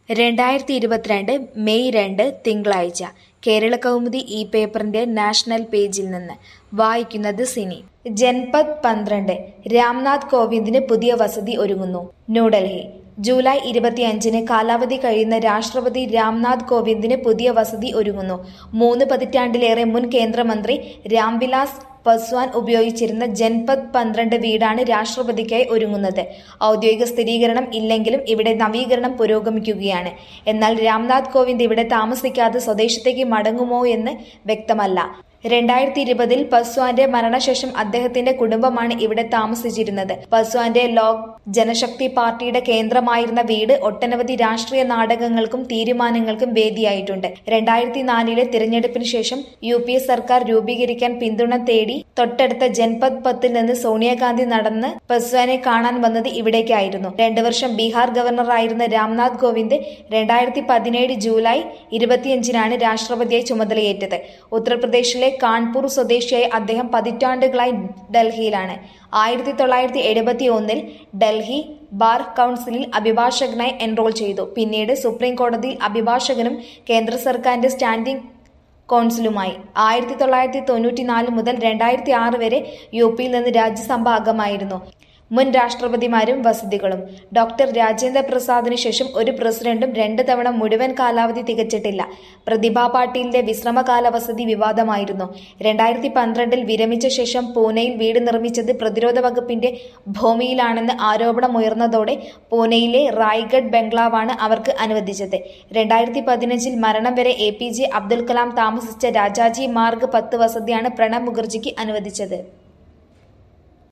രണ്ടായിരത്തി ഇരുപത്തിരണ്ട് മെയ് രണ്ട് തിങ്കളാഴ്ച കേരളകൗമുദി ഈ പേപ്പറിന്റെ നാഷണൽ പേജിൽ നിന്ന് വായിക്കുന്നത് സിനി ജൻപത് പന്ത്രണ്ട് രാംനാഥ് കോവിന്ദിന് പുതിയ വസതി ഒരുങ്ങുന്നു ന്യൂഡൽഹി ജൂലൈ ഇരുപത്തിയഞ്ചിന് കാലാവധി കഴിയുന്ന രാഷ്ട്രപതി രാംനാഥ് കോവിന്ദിന് പുതിയ വസതി ഒരുങ്ങുന്നു മൂന്ന് പതിറ്റാണ്ടിലേറെ മുൻ കേന്ദ്രമന്ത്രി രാംവിലാസ് പസ്വാൻ ഉപയോഗിച്ചിരുന്ന ജൻപത് പന്ത്രണ്ട് വീടാണ് രാഷ്ട്രപതിക്കായി ഒരുങ്ങുന്നത് ഔദ്യോഗിക സ്ഥിരീകരണം ഇല്ലെങ്കിലും ഇവിടെ നവീകരണം പുരോഗമിക്കുകയാണ് എന്നാൽ രാംനാഥ് കോവിന്ദ് ഇവിടെ താമസിക്കാതെ സ്വദേശത്തേക്ക് മടങ്ങുമോ എന്ന് വ്യക്തമല്ല രണ്ടായിരത്തി ഇരുപതിൽ പസ്വാന്റെ മരണശേഷം അദ്ദേഹത്തിന്റെ കുടുംബമാണ് ഇവിടെ താമസിച്ചിരുന്നത് പസ്വാന്റെ ലോക് ജനശക്തി പാർട്ടിയുടെ കേന്ദ്രമായിരുന്ന വീട് ഒട്ടനവധി രാഷ്ട്രീയ നാടകങ്ങൾക്കും തീരുമാനങ്ങൾക്കും വേദിയായിട്ടുണ്ട് രണ്ടായിരത്തി നാലിലെ തിരഞ്ഞെടുപ്പിന് ശേഷം യു പി എ സർക്കാർ രൂപീകരിക്കാൻ പിന്തുണ തേടി തൊട്ടടുത്ത ജൻപത് പത്തിൽ നിന്ന് സോണിയാഗാന്ധി നടന്ന് പസ്വാനെ കാണാൻ വന്നത് ഇവിടേക്കായിരുന്നു രണ്ടു വർഷം ബീഹാർ ഗവർണറായിരുന്ന രാംനാഥ് കോവിന്ദ് രണ്ടായിരത്തി പതിനേഴ് ജൂലൈ ഇരുപത്തിയഞ്ചിനാണ് രാഷ്ട്രപതിയായി ചുമതലയേറ്റത് ഉത്തർപ്രദേശിലെ കാൺപൂർ സ്വദേശിയായ അദ്ദേഹം പതിറ്റാണ്ടുകളായി ഡൽഹിയിലാണ് ആയിരത്തി തൊള്ളായിരത്തി എഴുപത്തി ഒന്നിൽ ഡൽഹി ബാർ കൗൺസിലിൽ അഭിഭാഷകനായി എൻറോൾ ചെയ്തു പിന്നീട് സുപ്രീം കോടതിയിൽ അഭിഭാഷകനും കേന്ദ്ര സർക്കാരിന്റെ സ്റ്റാൻഡിംഗ് കൗൺസിലുമായി ആയിരത്തി തൊള്ളായിരത്തി തൊണ്ണൂറ്റിനാല് മുതൽ രണ്ടായിരത്തി ആറ് വരെ യു പിയിൽ നിന്ന് രാജ്യസഭ അംഗമായിരുന്നു മുൻ രാഷ്ട്രപതിമാരും വസതികളും ഡോക്ടർ രാജേന്ദ്ര പ്രസാദിന് ശേഷം ഒരു പ്രസിഡന്റും രണ്ട് തവണ മുഴുവൻ കാലാവധി തികച്ചിട്ടില്ല പ്രതിഭാ പാട്ടീലിന്റെ വിശ്രമകാല വസതി വിവാദമായിരുന്നു രണ്ടായിരത്തി പന്ത്രണ്ടിൽ വിരമിച്ച ശേഷം പൂനെയിൽ വീട് നിർമ്മിച്ചത് പ്രതിരോധ വകുപ്പിന്റെ ഭൂമിയിലാണെന്ന് ആരോപണമുയർന്നതോടെ പൂനെയിലെ റായ്ഗഡ് ബംഗ്ലാവാണ് അവർക്ക് അനുവദിച്ചത് രണ്ടായിരത്തി പതിനഞ്ചിൽ മരണം വരെ A P J Abdul Kalam താമസിച്ച രാജാജി മാർഗ് പത്ത് വസതിയാണ് പ്രണബ് മുഖർജിക്ക് അനുവദിച്ചത്